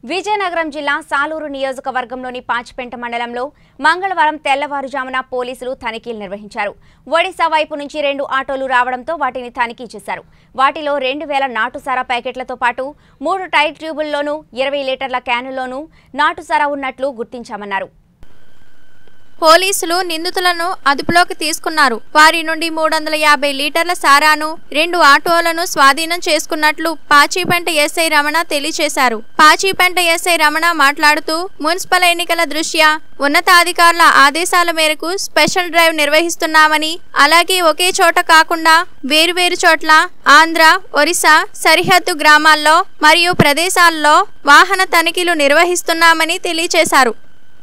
విజయనగరం జిల్లా సాలూరు నియోజకవర్గంలోని పాచిపెంట మండలంలో మంగళవారం తెల్లవారుజామున పోలీసులు తనిఖీలు నిర్వహించారు ఒడిశా వైపు నుంచి రెండు ఆటోలు రావడంతో వాటిని తనిఖీ చేశారు వాటిలో రెండు వేల నాటుసారా ప్యాకెట్లతో పాటు మూడు టైర్ ట్యూబుల్లోనూ ఇరవై లీటర్ల క్యానుల్లోనూ నాటుసారా ఉన్నట్లు గుర్తించామన్నారు పోలీసులు నిందితులను అదుపులోకి తీసుకున్నారు వారి నుండి మూడు వందల యాభై లీటర్ల సారాను రెండు ఆటోలను స్వాధీనం చేసుకున్నట్లు పాచిపెంట ఎస్ఐ రమణ తెలియజేశారు పాచిపెంట ఎస్ఐ రమణ మాట్లాడుతూ మున్సిపల్ ఎన్నికల దృష్ట్యా ఉన్నతాధికారుల ఆదేశాల మేరకు స్పెషల్ డ్రైవ్ నిర్వహిస్తున్నామని అలాగే ఒకే చోట కాకుండా వేరువేరు చోట్ల ఆంధ్ర ఒరిస్సా సరిహద్దు గ్రామాల్లో మరియు ప్రదేశాల్లో వాహన తనిఖీలు నిర్వహిస్తున్నామని తెలియజేశారు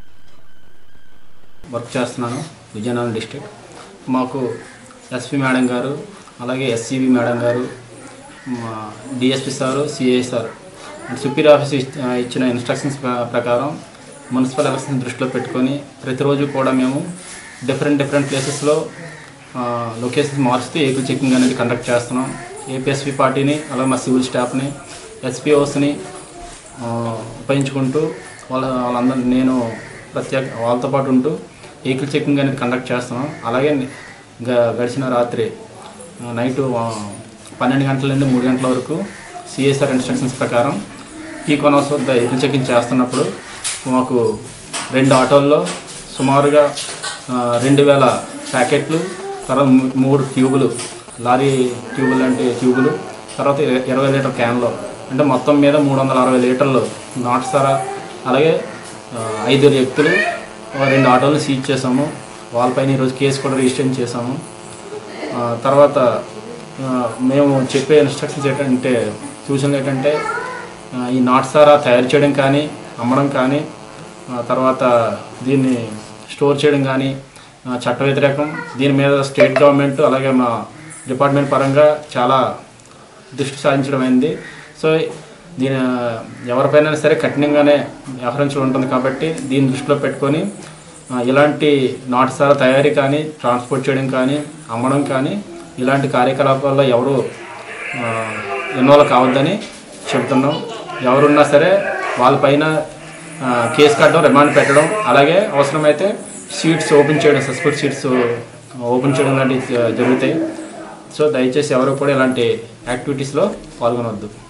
వర్క్ చేస్తున్నాను విజయనగరం డిస్టిక్ మాకు ఎస్పీ మేడం గారు అలాగే ఎస్సీబీ మేడం గారు మా DSP sir CI sir and superior office ఇచ్- ఇచ్చిన ఇన్స్ట్రక్షన్స్ ప్ర- ప్రకారం మున్సిపల్ ఎలక్షన్స్ దృష్టిలో పెట్టుకొని ప్రతిరోజు కూడా మేము డిఫరెంట్ డిఫరెంట్ ప్లేసెస్లో లొకేషన్స్ మారుస్తూ ఏపీ చెకింగ్ అనేది కండక్ట్ చేస్తున్నాం ఏపీఎస్పీ పార్టీని అలాగే మా సివిల్ స్టాఫ్ని ఎస్పీఓస్ని ఉపయోగించుకుంటూ వాళ్ళ వాళ్ళందరూ నేను ప్రత్యేక వాళ్ళతో పాటు ఉంటూ వెహికల్ చెకింగ్ అనేది కండక్ట్ చేస్తున్నాం అలాగే గ- గడిచిన రాత్రి ఆ, నైటు ఆ, పన్నెండు గంటల నుండి మూడు గంటల వరకు సిఎస్ఆర్ ఇన్స్ట్రక్షన్స్ ప్రకారం ఈ కొనవస్ వద్ద వెహికల్ చెకింగ్ చేస్తున్నప్పుడు మాకు రెండు ఆటోల్లో సుమారుగా ఆ, రెండు వేల ప్యాకెట్లు తర్వాత మూ- మూడు ట్యూబులు లారీ ట్యూబులు అంటే ట్యూబులు తర్వాత ఇర- ఇరవై లీటర్ క్యాన్లో అంటే మొత్తం మీద మూడు వందల అరవై లీటర్లు నాటుసారా అలాగే ఆ, ఐదు వ్యక్తులు ఆ, రెండు ఆటోలను సీజ్ చేసాము వాళ్ళపైన ఈరోజు కేసు కూడా రిజిస్టర్ చేసాము ఆ, తర్వాత ఆ, మేము చెప్పే ఇన్స్ట్రక్షన్స్ ఏంటంటే సూచనలు ఏంటంటే ఆ, ఈ నాటుసారా తయారు చేయడం కానీ అమ్మడం కానీ ఆ, తర్వాత దీన్ని స్టోర్ చేయడం కానీ ఆ, చట్ట వ్యతిరేకం దీని మీద స్టేట్ గవర్నమెంట్ అలాగే మా డిపార్ట్మెంట్ పరంగా చాలా దృష్టి సాధించడం అయింది సో దీని ఎవరిపైనా సరే కఠినంగానే వ్యవహరించడం ఉంటుంది కాబట్టి దీన్ని దృష్టిలో పెట్టుకొని ఆ, ఇలాంటి నాటుసార తయారీ కానీ ట్రాన్స్పోర్ట్ చేయడం కానీ అమ్మడం కానీ ఇలాంటి కార్యకలాపాల్లో ఎవరు ఇన్వాల్వ్ కావద్దని చెబుతున్నాం ఎవరున్నా సరే వాళ్ళపైన ఆ, కేసు కట్టడం రిమాండ్ పెట్టడం అలాగే అవసరమైతే సీట్స్ ఓపెన్ చేయడం సస్పెక్ట్ సీట్స్ ఓపెన్ చేయడం లాంటివి జరుగుతాయి సో దయచేసి ఎవరు కూడా ఇలాంటి యాక్టివిటీస్లో పాల్గొనవద్దు